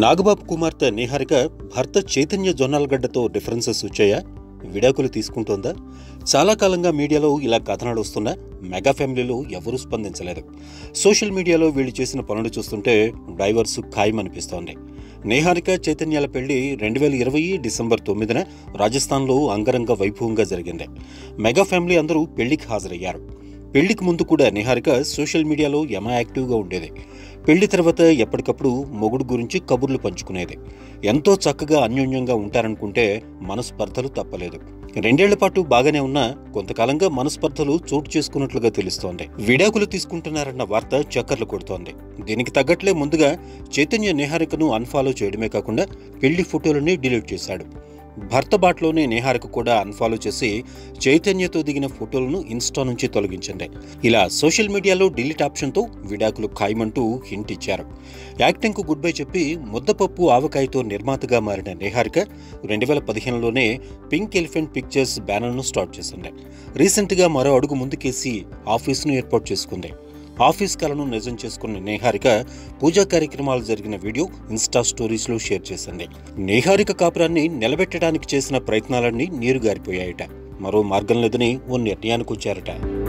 నాగబాబు కుమార్తె నిహారిక భర్త చైతన్య జొన్నాలగడ్డతో డిఫరెన్సెస్ వచ్చాయా విడాకులు తీసుకుంటోందా చాలా కాలంగా మీడియాలో ఇలా కథనాలు వస్తున్నా మెగా ఫ్యామిలీలో ఎవరూ స్పందించలేదు సోషల్ మీడియాలో వీళ్ళు చేసిన పనులు చూస్తుంటే డైవర్స్ ఖాయమనిపిస్తోంది నిహారిక చైతన్యాల పెళ్లి రెండు వేల ఇరవై డిసెంబర్ తొమ్మిదిన రాజస్థాన్లో అంగరంగ వైభవంగా జరిగింది మెగా ఫ్యామిలీ అందరూ పెళ్లికి హాజరయ్యారు పెళ్లికి ముందు కూడా నిహారిక సోషల్ మీడియాలో యమ యాక్టివ్గా ఉండేది పెళ్లి తర్వాత ఎప్పటికప్పుడు మొగుడు గురించి కబుర్లు పంచుకునేది ఎంతో చక్కగా అన్యోన్యంగా ఉంటారనుకుంటే మనస్పర్ధలు తప్పలేదు రెండేళ్ల పాటు బాగానే ఉన్నా కొంతకాలంగా మనస్పర్ధలు చోటు చేసుకున్నట్లుగా తెలుస్తోంది విడాకులు తీసుకుంటున్నారన్న వార్త చక్కర్లు కొడుతోంది దీనికి తగ్గట్లే ముందుగా చైతన్య నిహారికను అన్ఫాలో చేయడమే కాకుండా పెళ్లి ఫోటోలని డిలీట్ చేశాడు భర్త బాట్లోనే నేహారిక కూడా అన్ఫాలో చేసి చైతన్యతో దిగిన ఫోటోలను ఇన్స్టా నుంచి తొలగించింది ఇలా సోషల్ మీడియాలో డిలీట్ ఆప్షన్తో విడాకులు ఖాయమంటూ హింట్ ఇచ్చారు యాక్టింగ్కు గుడ్ బై చెప్పి ముద్దపప్పు ఆవకాయతో నిర్మాతగా మారిన నేహారిక రెండు వేల పదిహేనులోనే పింక్ ఎలిఫెంట్ పిక్చర్స్ బ్యానర్ను స్టార్ట్ చేసింది రీసెంట్గా మరో అడుగు ముందుకేసి ఆఫీస్ను ఏర్పాటు చేసుకుంది ఆఫీస్ కలను నిజం చేసుకున్న నేహారిక పూజా కార్యక్రమాలు జరిగిన వీడియో ఇన్స్టా స్టోరీస్లో షేర్ చేసింది నేహారిక కాపురాన్ని నిలబెట్టడానికి చేసిన ప్రయత్నాలన్నీ నీరుగారిపోయాయట మరో మార్గం లేదని ఓ నిర్ణయానికి వచ్చారట